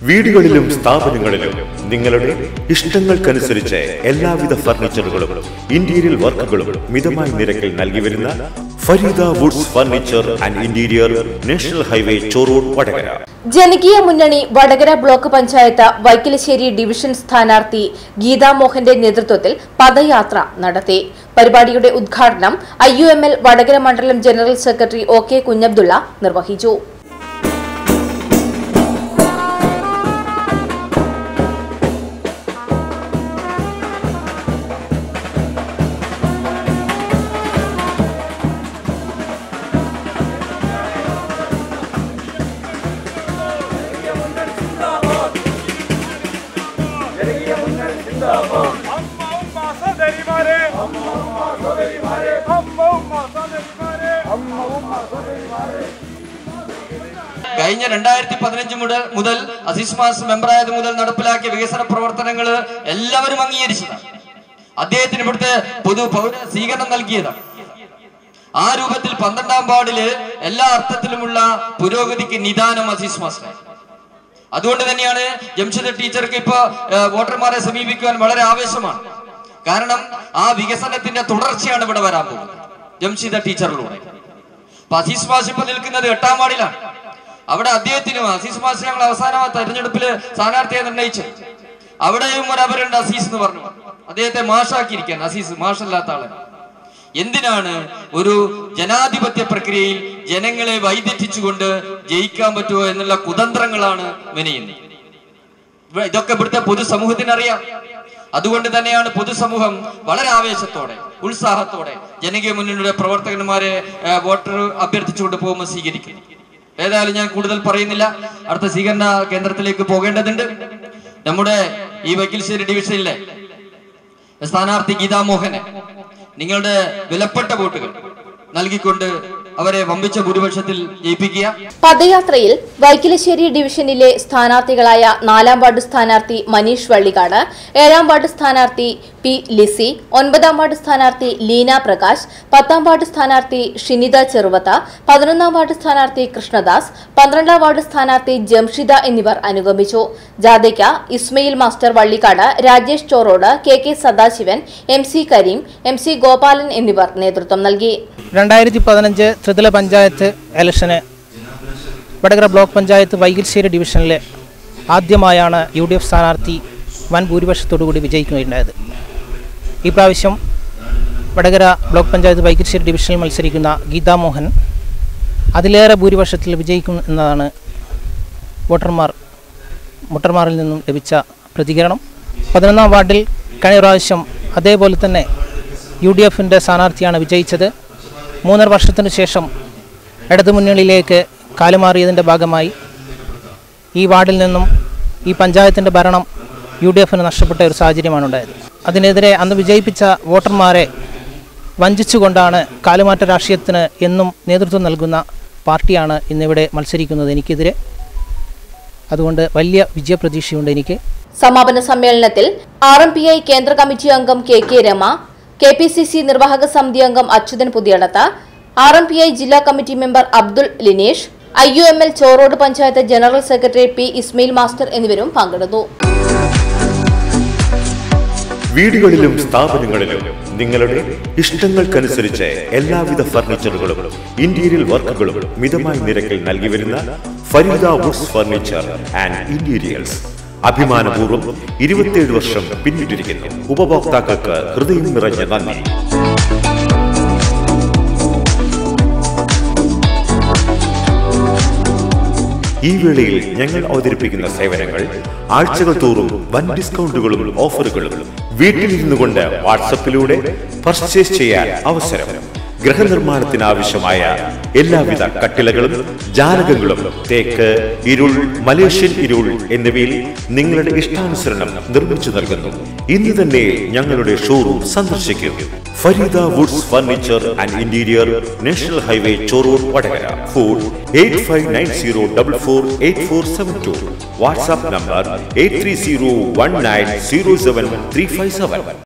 വീടുകളിലും സ്ഥാപനങ്ങളിലും നിങ്ങളുടെ ഇഷ്ടങ്ങൾക്കനുസരിച്ച് എല്ലാവിധ ഫർണിച്ചറുകളും ഇന്റീരിയർ വർക്കുകളും മിതമായ നിരക്കിൽ നൽകി വരുന്ന Fareeda woods furniture and interior national highway Chorode Vadakara ജനകീയ മുന്നണി വടകര ബ്ലോക്ക് പഞ്ചായത്ത് വൈക്കിലശ്ശേരി ഡിവിഷൻ സ്ഥാനാർത്ഥി ഗീതാ മോഹന്റെ നേതൃത്വത്തിൽ പദയാത്ര നടത്തി പരിപാടിയുടെ ഉദ്ഘാടനം I U M L Vadakara മണ്ഡലം general secretary O K Kunhabdulla നിർവഹിച്ചു അമ്മ ഉമ്മ സഹോദരിമാരെ അമ്മ ഉമ്മ സഹോദരിമാരെ അമ്മ ഉമ്മ സഹോദരിമാരെ അമ്മ ഉമ്മ സഹോദരിമാരെ കഴിഞ്ഞ രണ്ടായിരത്തി പതിനഞ്ച് മുതൽ മുതൽ അസീസ് മാസ് മെമ്പറായത് മുതൽ നടപ്പിലാക്കിയ വികസന പ്രവർത്തനങ്ങൾ എല്ലാവരും അംഗീകരിച്ചതാണ് അദ്ദേഹത്തിന് ഇവിടുത്തെ പൊതു പൗര സ്വീകരണം നൽകിയതാണ് ആ രൂപത്തിൽ പന്ത്രണ്ടാം വാർഡില് എല്ലാ അർത്ഥത്തിലുമുള്ള പുരോഗതിക്ക് നിദാനം അസീസ് മാസ്റ്റർ അതുകൊണ്ട് തന്നെയാണ് ജംഷദ് ടീച്ചർക്ക് ഇപ്പൊ ഏഹ്, വോട്ടർമാരെ സമീപിക്കുവാൻ വളരെ ആവേശമാണ് കാരണം ആ വികസനത്തിന്റെ തുടർച്ചയാണ് ഇവിടെ വരാൻ പോകുന്നത് ജംഷിദ ടീച്ചറിലൂടെ അപ്പൊ അസീസ് മാസ് ഇപ്പൊ നിൽക്കുന്നത് എട്ടാം വാർഡിലാണ് അവിടെ അദ്ദേഹത്തിനും അസീസ് മാസ് ഞങ്ങൾ അവസാന തെരഞ്ഞെടുപ്പിൽ സ്ഥാനാർത്ഥിയെ നിർണയിച്ചു അവിടെയും ഒരു അവരുണ്ട് അസീസ് എന്ന് പറഞ്ഞു അദ്ദേഹത്തെ മാഷാക്കിയിരിക്കാൻ അസീസ് മാഷല്ലാത്ത ആളെ എന്തിനാണ് ഒരു ജനാധിപത്യ പ്രക്രിയയിൽ ജനങ്ങളെ വൈദഗ്ധിച്ചുകൊണ്ട് ജയിക്കാൻ പറ്റുമോ എന്നുള്ള കുതന്ത്രങ്ങളാണ് മെനയുന്നത് ഇവ- ഇതൊക്കെ ഇവിടുത്തെ പൊതുസമൂഹത്തിന് അറിയാം അതുകൊണ്ട് തന്നെയാണ് പൊതുസമൂഹം വളരെ ആവേശത്തോടെ ഉത്സാഹത്തോടെ ജനകീയ മുന്നണിയുടെ പ്രവർത്തകന്മാരെ ഏഹ്, വോട്ടർ അഭ്യർത്ഥിച്ചുകൊണ്ട് പോകുമ്പോൾ സ്വീകരിക്കുന്നത് ഏതായാലും ഞാൻ കൂടുതൽ പറയുന്നില്ല അടുത്ത സ്വീകരണ കേന്ദ്രത്തിലേക്ക് പോകേണ്ടതുണ്ട് നമ്മുടെ ഈ വക്കീൽശ്ശേരി ഡിവിഷനിലെ സ്ഥാനാർത്ഥി ഗീതാ മോഹനെ നിങ്ങളുടെ വിലപ്പെട്ട വോട്ടുകൾ നൽകിക്കൊണ്ട് അവരെ വമ്പിച്ച ഭൂരിപക്ഷത്തിൽ ജയിപ്പിക്കുക പദയാത്രയിൽ വൈക്കിലശ്ശേരി ഡിവിഷനിലെ സ്ഥാനാർത്ഥികളായ നാലാം വാർഡ് സ്ഥാനാർത്ഥി മനീഷ് വള്ളിക്കാട് ഏഴാം വാർഡ് സ്ഥാനാർത്ഥി പി ലിസി ഒൻപതാം വാർഡ് സ്ഥാനാർത്ഥി ലീന പ്രകാശ് പത്താം വാർഡ് സ്ഥാനാർത്ഥി ഷിനിത ചെറുവത്ത പതിനൊന്നാം വാർഡ് സ്ഥാനാർത്ഥി കൃഷ്ണദാസ് പന്ത്രണ്ടാം വാർഡ് സ്ഥാനാർത്ഥി ജംഷിദ എന്നിവർ അനുഗമിച്ചു ജാഥയ്ക്ക് Ismail master Vallikkad Rajesh Chorode K K Sadasivan M C Kareem M C Gopalan എന്നിവർ നേതൃത്വം നൽകി രണ്ടായിരത്തി പതിനഞ്ച് ത്രിതല പഞ്ചായത്ത് ഇലക്ഷന് വടകര ബ്ലോക്ക് പഞ്ചായത്ത് വൈകിൽശ്ശേരി ഡിവിഷനിലെ ആദ്യമായാണ് യു ഡി എഫ് സ്ഥാനാർത്ഥി വൻ ഭൂരിപക്ഷത്തോടുകൂടി വിജയിക്കുകയുണ്ടായത് ഈ പ്രാവശ്യം വടകര ബ്ലോക്ക് പഞ്ചായത്ത് വൈകിൽശ്ശേരി ഡിവിഷനിൽ മത്സരിക്കുന്ന ഗീതാ മോഹൻ അതിലേറെ ഭൂരിപക്ഷത്തിൽ വിജയിക്കും എന്നതാണ് വോട്ടർമാർ വോട്ടർമാരിൽ നിന്നും ലഭിച്ച പ്രതികരണം പതിനൊന്നാം വാർഡിൽ കഴിഞ്ഞ പ്രാവശ്യം അതേപോലെ തന്നെ യു ഡി എഫിൻ്റെ സ്ഥാനാർത്ഥിയാണ് വിജയിച്ചത് മൂന്നര വർഷത്തിന് ശേഷം ഇടതുമുന്നണിയിലേക്ക് കാലുമാറിയതിൻ്റെ ഭാഗമായി ഈ വാർഡിൽ നിന്നും ഈ പഞ്ചായത്തിൻ്റെ ഭരണം യു ഡി എഫിന് നഷ്ടപ്പെട്ട ഒരു സാഹചര്യമാണ് ഉണ്ടായത് അതിനെതിരെ അന്ന് വിജയിപ്പിച്ച വോട്ടർമാരെ വഞ്ചിച്ചുകൊണ്ടാണ് കാലുമാറ്റ രാഷ്ട്രീയത്തിന് എന്നും നേതൃത്വം നൽകുന്ന പാർട്ടിയാണ് ഇന്നിവിടെ മത്സരിക്കുന്നത് എനിക്കെതിരെ അതുകൊണ്ട് വലിയ വിജയപ്രതീക്ഷയുണ്ട് എനിക്ക് സമാപന സമ്മേളനത്തിൽ ആർ എം പി ഐ കേന്ദ്ര കമ്മിറ്റി അംഗം K K Rema K P C C നിർവാഹക സമിതി അംഗം Achuthan Puthiyadath R M P I ജില്ലാ committee member Abdul Linesh I U M L Chorode panchayat general secretary P Ismail master എന്നിവരും പങ്കെടുത്തു വീടുകളിലും സ്ഥാപനങ്ങളിലും നിങ്ങളുടെ ഇഷ്ടങ്ങൾക്കനുസരിച്ച് എല്ലാവിധ ഫർണിച്ചറുകളും ഇന്റീരിയർ വർക്കുകളും മിതമായ നിരക്കിൽ നൽകി വരുന്ന Fareeda woods furniture and interiors അഭിമാനപൂർവ്വം ഇരുപത്തിയേഴ് വർഷം പിന്നിട്ടിരിക്കുന്നു ഉപഭോക്താക്കൾക്ക് ഹൃദയം നിറഞ്ഞ നന്ദി ഈ വേളയിൽ ഞങ്ങൾ അവതരിപ്പിക്കുന്ന സേവനങ്ങൾ ആഴ്ചകൾ തോറും വൻ ഡിസ്കൗണ്ടുകളും ഓഫറുകളും വീട്ടിലിരുന്നു കൊണ്ട് വാട്സപ്പിലൂടെ പർച്ചേസ് ചെയ്യാൻ അവസരം ഗൃഹനിർമ്മാണത്തിന് ആവശ്യമായ എല്ലാവിധ കട്ടിലകളും ജാലകങ്ങളും തേക്ക് ഇരുൾ മലേഷ്യൻ ഇരുൾ എന്നിവയിൽ നിങ്ങളുടെ ഇഷ്ടാനുസരണം നിർമ്മിച്ചു നൽകുന്നു ഇന്ന് തന്നെ ഞങ്ങളുടെ ഷോറൂം സന്ദർശിക്കും Fareeda woods furniture and interior national highway Chorur Vadakara phone eight five nine zero double four eight four seven two WhatsApp number eight three zero one nine zero seven three five seven